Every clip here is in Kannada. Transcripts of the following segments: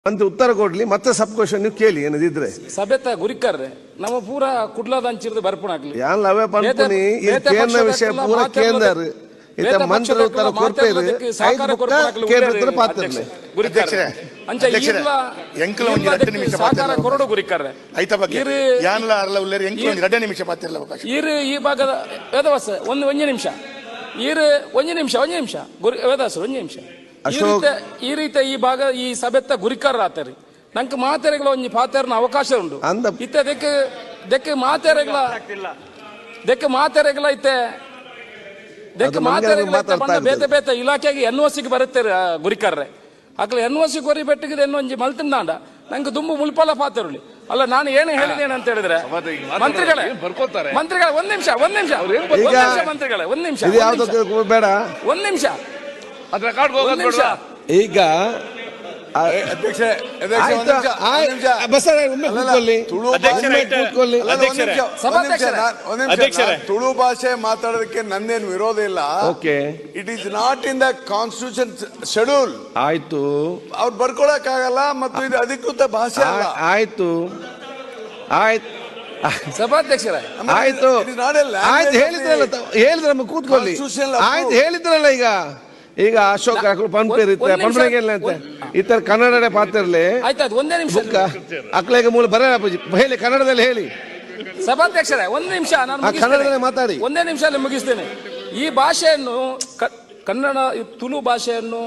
ಅಂತ ಉತ್ತರ ಕೊಡ್ಲಿ ಮತ್ತೆ ಸಬ್ ಕ್ವಶನ್ ನೀವು ಕೇಳಿ ಏನದಿದ್ರೆ ಸಭೆತ ಗುರಿಕರ್ರೆ ನಮ್ಮ ಪೂರ ಕುಡ್ಲದ ಅಂಚಿರ್ದು ಬರ್ಪುಣ ಆಗ್ಲಿ ಯಾನ್ ಲವೆ ಪನ್ಪುನಿ ಇದು ಬೇತೆ ಕೇಂದ್ರ ಪಕ್ಷದ ವಿಷಯ ಕೆಲ ಪೂರ ಮಾತಾಡೋದಕ್ಕೆ- ಕೇಂದ್ರ ಇತ್ತ ಬೇತೆ ಮಂತ್ರ ಪಕ್ಷದ ಉತ್ತರ ಕೆಲ ಕೊರ್ಪೇರು ಮಾತಾಡೋದಕ್ಕೆ ಐದು ಸಹಕಾರ ಬುಕ್ಕ ಕೊರಪಡಾಗ್ಲಿ ಕೇಂದ್ರ ಉಳ್ಳೇರು ಉತ್ತರ ಪಾತ್ರರ್ಲೆ ಅಧ್ಯಕ್ಷ. ಗುರಿಕರ್ರೆ. ಅಧ್ಯಕ್ಷರೇ, ಅಂಚ ಅಧ್ಯಕ್ಷರೇ, ಈರ್ಲ- ಎಂಕಲ ಒಂದು ಈರ್ಲ ಎರಡು ಅದಕ್ಕೆ ನಿಮಿಷ ಸಹಕಾರ ಮಾತಾಡೋದು. ಕೊರಡು ಗುರಿಕರ್ರೆ ಐತ ಬಗ್ಗೆ ಇರು- ಯಾನ್ಲ ಅರ್ಲ ಉಳ್ಳೇರು ಎಂಕ್ಲ ಒಂದು ಎರಡೇ ನಿಮಿಷ ಮಾತಿರಲ್ಲ ಅವಕಾಶ ಈರು ಈ ಭಾಗದ ವೇದವಾಸ ಒಂದು ಒಂಜಿ ನಿಮಿಷ ಈರು ಒಂಜಿ ನಿಮಿಷ ಒಂಜಿ ನಿಮಿಷ ಗುರಿ ವೇದವಾಸ ಒಂಜಿ ನಿಮಿಷ ಈ ಅಶೋಕ್. ರೀತಿ ಈ ರೀತಿ ಈ ಭಾಗ ಈ ಸಭೆತ್ತ ಗುರಿಕಾರ ಆತರಿ ನಂಗೆ ಮಾತೆರೆಗಳ ಒಂಜಿ ಪಾತೆರನ ಅವಕಾಶ ಉಂಟು ಅಂದ- ಇತ್ತೆ ದೆಕ್ಕೆ ದೆಕ್ಕೆ ಮಾತೆರೆಗಳ ದೆಕ್ಕೆ ಮಾತೆರೆಗಳ ಇತ್ತೆ ದೆಕ್ಕೆ ಅದು ಮಂಗ್ಯಾರು ಮಾತೆರೆಗಳ ಇತ್ತೆ ಮಾತಾಡ್ತಾ ಬಂದ ಬೇತೆ ಇರ್ತದೆ. ಬೇತೆ ಇಲಾಖೆಗೆ ಎನ್ ಸಿಗೆ ಬರುತ್ತೆ ಗುರಿಕಾರ್ರೆ ಅಕ್ಲ ಎನ್ ಸಿ ಕೊರಿ ಬೆಟ್ಟಿಗೆ ಎನ್ನೊಂಜಿ ಮಲ್ತಿಂದಾಂಡ ನಂಗೆ ದುಂಬು ಮುಲ್ಪಲ ಪಾತೆರುಳಿ ಅಲ್ಲ ನಾನು ಏನು ಹೇಳಿದ್ದೇನೆ ಅಂತ ಹೇಳಿದ್ರೆ ಮಂತ್ರಿಗಳೇ ಮಂತ್ರಿಗಳೇ ಒಂದ್ ನಿಮಿಷ ಒಂದ್ ನಿಮಿಷ ಒಂದ್ ಈಗ ನಿಮಿಷ ಮಂತ್ರಿಗಳೇ ಒಂದ್ ನಿಮಿಷ ಇದು ಯಾವ್ದು ಬೇಡ ಒಂದ್ ನಿಮಿಷ ಅದ್ ರೆಕಾರ್ಡ್ ಒಂದ್ ನಿಮಿಷ ಈಗ ಆ- ಅಧ್ಯಕ್ಷ ಆಯ್ತು, ಆಯ್ತು. ಬಸವರಾಜ್ ಒಮ್ಮೆ ಕೂತ್ಕೊಳ್ಳಿ ಅಧ್ಯಕ್ಷರೇ, ಒಮ್ಮೆ ಕೂತ್ಕೊಳ್ಳಿ ಅಧ್ಯಕ್ಷರೇ. ಸಭಾಧ್ಯಕ್ಷರೇ. ಅಧ್ಯಕ್ಷರೇ. ತುಳು ಭಾಷೆ ಮಾತಾಡೋದಕ್ಕೆ ನಂದೇನು ವಿರೋಧ ಇಲ್ಲ okay it is not in the constitution schedule ಆಯ್ತು ಅವ್ರು ಬರ್ಕೊಳಕ್ ಆಗಲ್ಲ ಮತ್ತು ಇದು ಅಧಿಕೃತ ಭಾಷೆ ಅಲ್ಲ ಆ- ಆಯ್ತು ಆಯ್ತು ಸಭಾಧ್ಯಕ್ಷರೇ ಆಯ್ತು It is not a language ಆಯ್ತು of the ಹೇಳಿದ್ರಲ್ಲ ತಾವು. ಹೇಳಿದ್ರಮ್ಮ ಕೂತ್ಕೊಳ್ಳಿ constitutional approved. ಆಯ್ತು ಹೇಳಿದ್ರಲ್ಲ ಈಗ ಈಗ ಅಶೋಕ್ ಪಂಪೇರ್ ಇತ್ತೆ ಒಂದ್ ನಿಮಿಷ. ಪಂಪೇರ್ ಅಂತ ಈ ತರ ಕನ್ನಡ ಪಾತ್ರರ್ಲಿ ಆಯ್ತಾಯ್ತು ಒಂದೇ ನಿಮಿಷ ಬುಕ್ಕ ಅಕ್ಲೆಗೆ ಮೂಲ ಬರ ಹೇಳಿ ಕನ್ನಡದಲ್ಲಿ ಹೇಳಿ ಸಭಾಧ್ಯಕ್ಷರೇ ಒಂದ್ ನಿಮಿಷ ನಾನು ಆ, ಮುಗಿಸ್ತೇನೆ. ಕನ್ನಡದಲ್ಲೇ ಮಾತಾಡಿ. ಒಂದೇ ನಿಮಿಷ ಅಲ್ಲಿ ಮುಗಿಸ್ತೇನೆ ಈ ಭಾಷೆಯನ್ನು ಕ- ಕನ್ನಡ ಈ ತುಳು ಭಾಷೆಯನ್ನು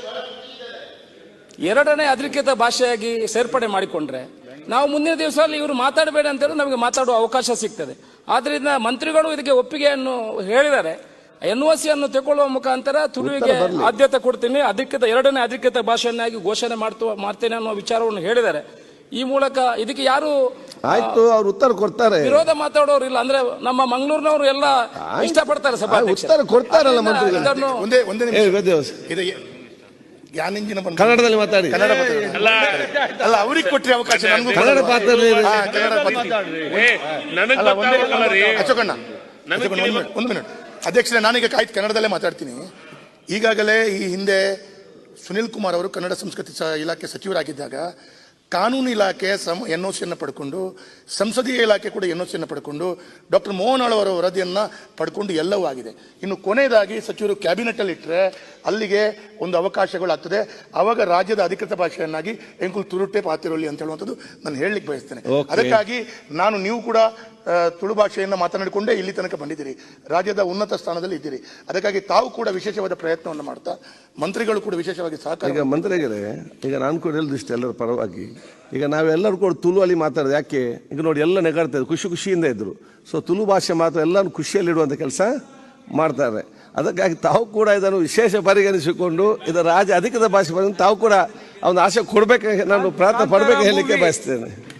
ಎರಡನೇ ಅಧಿಕೃತ ಭಾಷೆಯಾಗಿ ಸೇರ್ಪಡೆ ಮಾಡಿಕೊಂಡ್ರೆ ನಾವು ಮುಂದಿನ ದಿವಸದಲ್ಲಿ ಇವರು ಮಾತಾಡಬೇಡ ಅಂತೇಳಿ ನಮಗೆ ಮಾತಾಡುವ ಅವಕಾಶ ಸಿಗ್ತದೆ ಆದ್ರಿಂದ ಮಂತ್ರಿಗಳು ಇದಕ್ಕೆ ಒಪ್ಪಿಗೆಯನ್ನು ಹೇಳಿದ್ದಾರೆ ಎನ್ ಒ ಸಿ ಅನ್ನು ತಗೊಳ್ಳುವ ಮುಖಾಂತರ ತುಳುವಿಗೆ ಆದ್ಯತೆ ಕೊಡ್ತೀನಿ ಅಧಿಕೃತ ಎರಡನೇ ಅಧಿಕೃತ ಭಾಷೆಯನ್ನಾಗಿ ಘೋಷಣೆ ಮಾಡ್ತು ಮಾಡ್ತೇನೆ ಅನ್ನೋ ವಿಚಾರವನ್ನು ಹೇಳಿದ್ದಾರೆ ಈ ಮೂಲಕ ಇದಕ್ಕೆ ಯಾರು ಆಯ್ತು ಅವ್ರು ಉತ್ತರ ಕೊಡ್ತಾರೆ ವಿರೋಧ ಮಾತಾಡೋರು ಇಲ್ಲ ಅಂದ್ರೆ ನಮ್ಮ ಮಂಗಳೂರಿನವರು ಎಲ್ಲ ಆಯ್ತು. ಇಷ್ಟಪಡ್ತಾರೆ ಆ, ಸಭಾಧ್ಯಕ್ಷ ಉತ್ತರ ಕೊಡ್ತಾರಲ್ಲ ಮಂತ್ರಿಗಳು. ಇದನ್ನು ಒಂದೇ ಒಂದೇ ಏ, ನಿಮಿಷ ವೇದವ್ಯಾಸ, ಇದು ಯಾನಿಂಜಿನ ಬಂದು ಕನ್ನಡದಲ್ಲಿ ಮಾತಾಡಿ ಕನ್ನಡ ಮಾತಾಡಿ. ಅಲ್ಲ ಅವ್ರಿಗೆ ಕೊಟ್ರಿ ಅವಕಾಶ ನನಗೂ ಕನ್ನಡ ಕೊಡಲ್ಲ. ಪಾತ್ರದಲ್ಲಿ ಹಾ, ಕನ್ನಡ ಪಾತ್ರ. ನನಗ್ ಅಲ್ಲ, ಒಂದೇ ಗೊತ್ತಾಗಲ್ಲ ರೀ ಅಶೋಕಣ್ಣ ಅಶೋಕಣ್ಣ, ಒಂದು ಮಿನಿಟ್, ಒಂದು ಮಿನಿಟ್ ಅಧ್ಯಕ್ಷರೇ ನಾನೀಗ ಕಾಯ್ತು ಕನ್ನಡದಲ್ಲೇ ಮಾತಾಡ್ತೀನಿ ಈಗಾಗಲೇ ಈ ಹಿಂದೆ ಸುನಿಲ್ ಕುಮಾರ್ ಅವರು ಕನ್ನಡ ಸಂಸ್ಕೃತಿ ಸ- ಇಲಾಖೆ ಸಚಿವರಾಗಿದ್ದಾಗ ಕಾನೂನು ಇಲಾಖೆ ಸಮ ಎನ್ ಒ ಸಿಯನ್ನು ಪಡ್ಕೊಂಡು ಸಂಸದೀಯ ಇಲಾಖೆ ಕೂಡ ಎನ್ ಒ ಸಿಯನ್ನು ಪಡ್ಕೊಂಡು ಡಾಕ್ಟರ್ ಮೋಹನ್ ಆಳ್ ಅವರ ವರದಿಯನ್ನು ಪಡ್ಕೊಂಡು ಎಲ್ಲವೂ ಆಗಿದೆ ಇನ್ನು ಕೊನೆಯದಾಗಿ ಸಚಿವರು ಕ್ಯಾಬಿನೆಟಲ್ಲಿ ಇಟ್ಟರೆ ಅಲ್ಲಿಗೆ ಒಂದು ಅವಕಾಶಗಳಾಗ್ತದೆ ಆವಾಗ ರಾಜ್ಯದ ಅಧಿಕೃತ ಭಾಷೆಯನ್ನಾಗಿ ಎಂಕುಲ್ ತುರುಟೆ ಪಾತಿರೊಳ್ಳಿ ಅಂತ ಹೇಳುವಂಥದ್ದು ನಾನು ಹೇಳಲಿಕ್ಕೆ ಬಯಸ್ತೇನೆ Okay. ಅದಕ್ಕಾಗಿ ನಾನು ನೀವು ಕೂಡ ಆ, ತುಳು ಭಾಷೆಯನ್ನು ಮಾತನಾಡಿಕೊಂಡೇ ಇಲ್ಲಿ ತನಕ ಬಂದಿದ್ದೀರಿ ರಾಜ್ಯದ ಉನ್ನತ ಸ್ಥಾನದಲ್ಲಿ ಇದ್ದೀರಿ ಅದಕ್ಕಾಗಿ ತಾವು ಕೂಡ ವಿಶೇಷವಾದ ಪ್ರಯತ್ನವನ್ನು ಮಾಡ್ತಾ ಮಂತ್ರಿಗಳು ಕೂಡ ವಿಶೇಷವಾಗಿ ಸಹಕಾರ ಈಗ ಮಂತ್ರಿಗಳೇ ಈಗ ನಾನು ಕೂಡ ಹೇಳಿದ್ದು ಇಷ್ಟ ಎಲ್ಲರ ಪರವಾಗಿ ಈಗ ನಾವೆಲ್ಲರೂ ಕೂಡ ತುಳು ಅಲ್ಲಿ ಮಾತಾಡೋದು ಯಾಕೆ ಈಗ ನೋಡಿ ಎಲ್ಲ ನೆಗಾಡ್ತಾ ಇದ್ರು ಖುಷಿ ಖುಷಿಯಿಂದ ಇದ್ರು ಸೊ ತುಳು ಭಾಷೆ ಮಾತ್ರ ಎಲ್ಲರೂ ಖುಷಿಯಲ್ಲಿಡುವಂಥ ಕೆಲಸ ಮಾಡ್ತಾರೆ ಅದಕ್ಕಾಗಿ ತಾವು ಕೂಡ ಇದನ್ನು ವಿಶೇಷ ಪರಿಗಣಿಸಿಕೊಂಡು ಇದರ ರಾಜ್ಯ ಅಧಿಕೃತ ಭಾಷೆ ಬಂದು ತಾವು ಕೂಡ ಒಂದು ಆಶೆ ಕೊಡಬೇಕು ನಾನು ಪ್ರಾರ್ಥನೆ ಪಡಬೇಕು ಹೇಳಲಿಕ್ಕೆ ಬಯಸ್ತೇನೆ